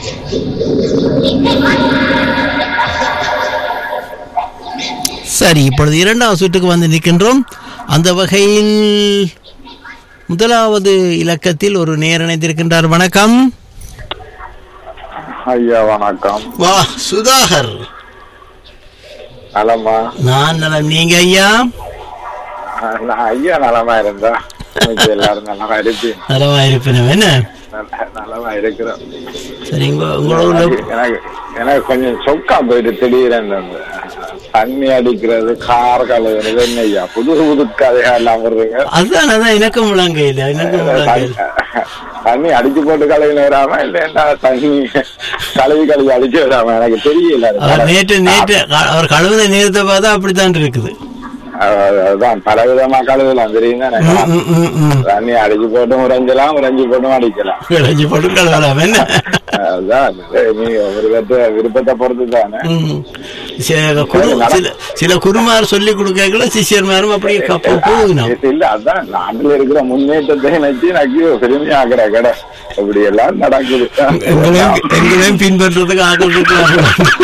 சரி இப்பொழுது இரண்டாவது சுற்றுக்கு வந்து நிற்கின்றோம் அந்த வகையில் முதலாவது இலக்கத்தில் ஒரு நேர் இணைந்திருக்கின்றார் வணக்கம் ஐயா வணக்கம் வா சுதாகர் நலமா நான் நலம் நீங்க ஐயா நான் ஐயா நலமா இருந்தா இன்னைக்கு எல்லாரும் நலமா இருப்பீங்க நலமா இருப்பினும் என்ன நல்ல- நலமா இருக்கிறோம் சரி உங்க- உங்களோட எனக்கு எனக்கு கொஞ்சம் சொக்கா போயிட்டு திடீரென்று அந்த தண்ணி அடிக்கிறது கார் கழுவுறது என்ன ஐயா புது புது கதையா எல்லாம் வருதுங்க அதுதான் அதான் எனக்கும் விளங்க இல்லை எனக்கும் விளங்க இல்லை. தண்ணி அடிச்சு போட்டு கழுவி வராம இல்லைன்னா தண்ணி கழுவி கழுவி அடிச்சு வராம எனக்கு தெரியல அது. அவர் நேற்று நேற்று அவர் கழுவுத நேரத்தை பார்த்தா அப்படித்தான் இருக்குது அது- அதுதான் பல விதமா கழுவலாம் தெரியும் தானே ம், ம், ம், ம். தண்ணி அடிச்சு போட்டும் உறைஞ்சலாம் உறைஞ்சி போட்டும் அடிக்கலாம் விளைஞ்சு போட்டு கழுவலாம் என்ன அதான் நீ ஒரு கட்ட விருப்பத்தை பொறுத்து தானே ம். சில குரு சில சில குருமார் சொல்லி கொடுக்கல சிஷியர்மாரும் அப்படியே கப்ப போகணும் இது இல்ல அதான் நாட்டுல இருக்கிற முன்னேற்றத்தை நினைச்சு எனக்கு பெருமையா ஆகிற கடை இப்படி எல்லாம் நடக்குது எங்களையும் எங்களையும் பின்பற்றதுக்கு ஆக்கள் இருக்கிறாங்க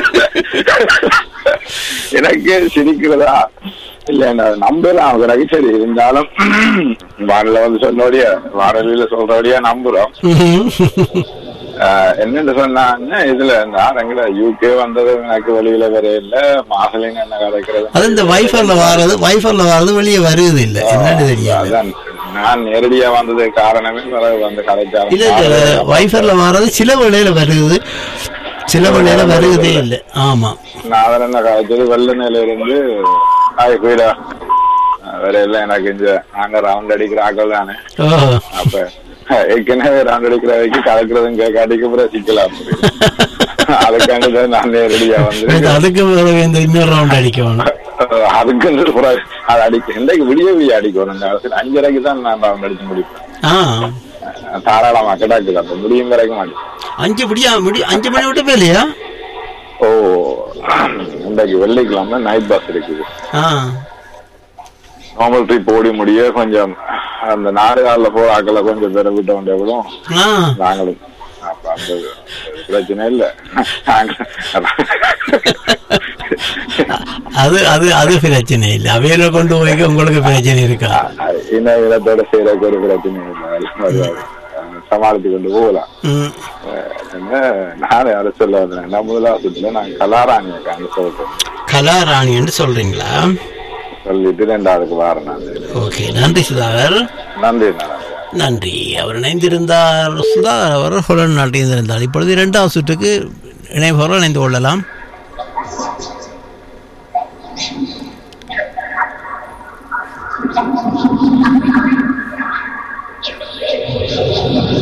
எனக்கு சிரிக்கிறதா இல்ல நான் நம்பலாம் கிடக்கு சரி இருந்தாலும் வானில வந்து சொன்னோடைய வானொலியில சொல்றோடைய நம்புறோம் ம்ஹும். ஆஹ் என்னன்னு சொன்னாங்க இதுல நான் எங்கட யூகே வந்தது எனக்கு வெளியில வர இல்ல மாசலிங்க என்ன கிடைக்கிறது அது இந்த வைஃபர்ல வாரது வைஃபர்ல வாரது வெளியே வருது இல்ல என்னன்னு தெரியாது அதான் நான் நேரடியா வந்தது காரணமே பிறகு வந்து இல்ல இல்ல கலைச்சாலும் வைஃபர்ல வாரது சில வேளையில வருது சில வேளையில வருவதே இல்லை ஆமா நான் அவர் என்ன கலைச்சது வெள்ள நிலையில இருந்து ஆய் போயிடா வரையில எனக்கு இந்த நாங்க ரவுண்ட் அடிக்கிற ஆக்கள் தானே ஓ அப்ப ஏற்கனவே ரவுண்ட் அடிக்கிற வரைக்கும் கலக்குறதும் கேட்க அடிக்க பிறகு சிக்கலாம் அதுக்காண்டி தான் நான் நேரடியா வந்து அதுக்கு பிறகு இந்த இன்னொரு ரவுண்ட் அடிக்கணும் அதுக்கு பிறகு அது அடிக்க இன்றைக்கு விடிய விடிய அடிக்கணும் இந்த காலத்துல அஞ்சரைக்கு தான் நான் ரவுண்ட் அடிச்சு முடிப்பேன் ஆ தாராளமா கிடாக்குது அப்ப முடியும் வரைக்கும் அடிப்பேன் அஞ்சு முடியா முடி அஞ்சு மணி விட்டு போயிலையா ஓ இன்றைக்கு வெள்ளிக்கிழமை நைட் பஸ் இருக்குது ஆ நார்மல் ட்ரிப் ஓடி முடிய கொஞ்சம் அந்த நாடு காலில் போற ஆக்களை கொஞ்சம் பேரை விட்ட வேண்டிய ஆ நாங்களும் அப்ப அந்த பிரச்சனை இல்ல அது அது அது பிரச்சனை இல்லை அவையில கொண்டு போய் உங்களுக்கு பிரச்சனை இருக்கா இன்ன இடத்தோட செய்யறதுக்கு ஒரு பிரச்சனை இல்லை எல்லாம் வருவாரு. சமாளித்து கொண்டு போகலாம் ம். என்ன நான் யாரை சொல்ல வந்தேன் நான் முதலாவதுல நான் கலாராணி அக்கான்னு சொல்லிட்டேன் கலாராணி என்று சொல்றீங்களா சொல்லிட்டு ரெண்டாவதுக்கு வாரேன் நான் ஓகே நன்றி சுதாகர் நன்றி நாராயணன் நன்றி அவர் இணைந்திருந்தார் சுதாகர் அவர் ஹொலன் நாட்டில் இருந்தார் இப்பொழுது இரண்டாவது சுற்றுக்கு இணைபவர்கள் இணைந்து கொள்ளலாம்